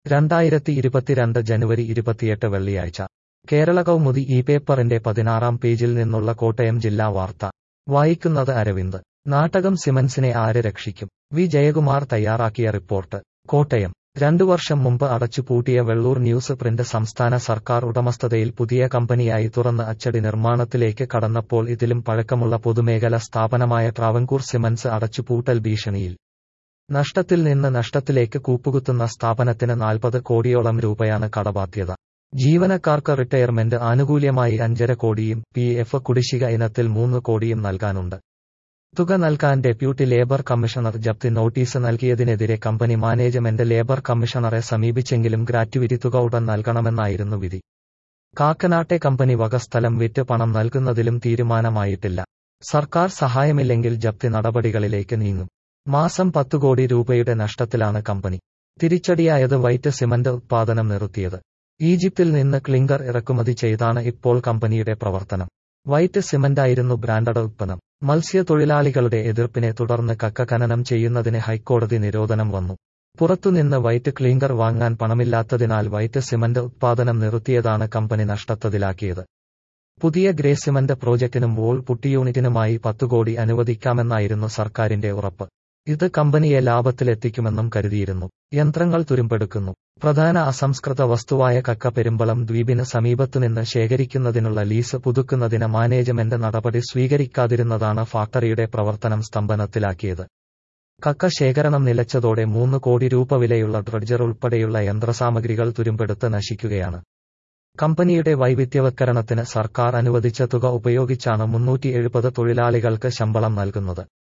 രണ്ടായിരത്തി ഇരുപത്തിരണ്ട് ജനുവരി ഇരുപത്തിയെട്ട് വെള്ളിയാഴ്ച കേരള കൗമുദി ഈ പേപ്പറിന്റെ പതിനാറാം പേജിൽ നിന്നുള്ള കോട്ടയം ജില്ലാ വാർത്ത വായിക്കുന്നത് അരവിന്ദ് നാട്ടകം സിമൻസിനെ ആര് രക്ഷിക്കും വി ജയകുമാർ തയ്യാറാക്കിയ റിപ്പോർട്ട് കോട്ടയം രണ്ടു വർഷം മുമ്പ് അടച്ചുപൂട്ടിയ വെള്ളൂർ ന്യൂസ് പ്രിന്റ് സംസ്ഥാന സർക്കാർ ഉടമസ്ഥതയിൽ പുതിയ കമ്പനിയായി തുറന്ന് അച്ചടി നിർമ്മാണത്തിലേക്ക് കടന്നപ്പോൾ ഇതിലും പഴക്കമുള്ള പൊതുമേഖല സ്ഥാപനമായ ട്രാവൻകൂർ സിമൻസ് അടച്ചുപൂട്ടൽ ഭീഷണിയിൽ നഷ്ടത്തിൽ നിന്ന് നഷ്ടത്തിലേക്ക് കൂപ്പുകുത്തുന്ന സ്ഥാപനത്തിന് നാൽപ്പത് കോടിയോളം രൂപയാണ് കടബാധ്യത ജീവനക്കാർക്ക് റിട്ടയർമെന്റ് ആനുകൂല്യമായി അഞ്ചര കോടിയും പി എഫ് കുടിശ്ശിക ഇനത്തിൽ മൂന്ന് കോടിയും നൽകാനുണ്ട് തുക നൽകാൻ ഡെപ്യൂട്ടി ലേബർ കമ്മീഷണർ ജപ്തി നോട്ടീസ് നൽകിയതിനെതിരെ കമ്പനി മാനേജ്മെന്റ് ലേബർ കമ്മീഷണറെ സമീപിച്ചെങ്കിലും ഗ്രാറ്റുവിറ്റി തുക ഉടൻ നൽകണമെന്നായിരുന്നു വിധി കാക്കനാട്ടെ കമ്പനി വക സ്ഥലം വിറ്റ് പണം നൽകുന്നതിലും തീരുമാനമായിട്ടില്ല സർക്കാർ സഹായമില്ലെങ്കിൽ ജപ്തി നടപടികളിലേക്ക് നീങ്ങും മാസം പത്തു കോടി രൂപയുടെ നഷ്ടത്തിലാണ് കമ്പനി തിരിച്ചടിയായത് വൈറ്റ് സിമന്റ് ഉത്പാദനം നിർത്തിയത് ഈജിപ്തിൽ നിന്ന് ക്ലിങ്കർ ഇറക്കുമതി ചെയ്താണ് ഇപ്പോൾ കമ്പനിയുടെ പ്രവർത്തനം വൈറ്റ് സിമന്റായിരുന്നു ബ്രാൻഡഡ് ഉത്പന്നം മത്സ്യത്തൊഴിലാളികളുടെ എതിർപ്പിനെ തുടർന്ന് കക്ക ഖനനം ചെയ്യുന്നതിന് ഹൈക്കോടതി നിരോധനം വന്നു പുറത്തുനിന്ന് വൈറ്റ് ക്ലീങ്കർ വാങ്ങാൻ പണമില്ലാത്തതിനാൽ വൈറ്റ് സിമന്റ് ഉത്പാദനം നിർത്തിയതാണ് കമ്പനി നഷ്ടത്തിലാക്കിയത് പുതിയ ഗ്രേ സിമന്റ് പ്രോജക്റ്റിനും വോൾ പുട്ടി യൂണിറ്റിനുമായി പത്തു കോടി അനുവദിക്കാമെന്നായിരുന്നു സർക്കാരിന്റെ ഉറപ്പ് ഇത് കമ്പനിയെ ലാഭത്തിലെത്തിക്കുമെന്നും കരുതിയിരുന്നു യന്ത്രങ്ങൾ തുരുമ്പെടുക്കുന്നു പ്രധാന അസംസ്കൃത വസ്തുവായ കക്ക പെരുമ്പളം ദ്വീപിന് സമീപത്തുനിന്ന് ശേഖരിക്കുന്നതിനുള്ള ലീസ് പുതുക്കുന്നതിന് മാനേജ്മെന്റ് നടപടി സ്വീകരിക്കാതിരുന്നതാണ് ഫാക്ടറിയുടെ പ്രവർത്തനം സ്തംഭനത്തിലാക്കിയത് കക്ക ശേഖരണം നിലച്ചതോടെ മൂന്ന് കോടി രൂപ വിലയുള്ള ഡ്രഡ്ജർ ഉൾപ്പെടെയുള്ള യന്ത്രസാമഗ്രികൾ തുരുമ്പെടുത്ത് നശിക്കുകയാണ് കമ്പനിയുടെ വൈവിധ്യവത്കരണത്തിന് സർക്കാർ അനുവദിച്ച തുക ഉപയോഗിച്ചാണ് മുന്നൂറ്റി എഴുപത് തൊഴിലാളികൾക്ക് ശമ്പളം നൽകുന്നത്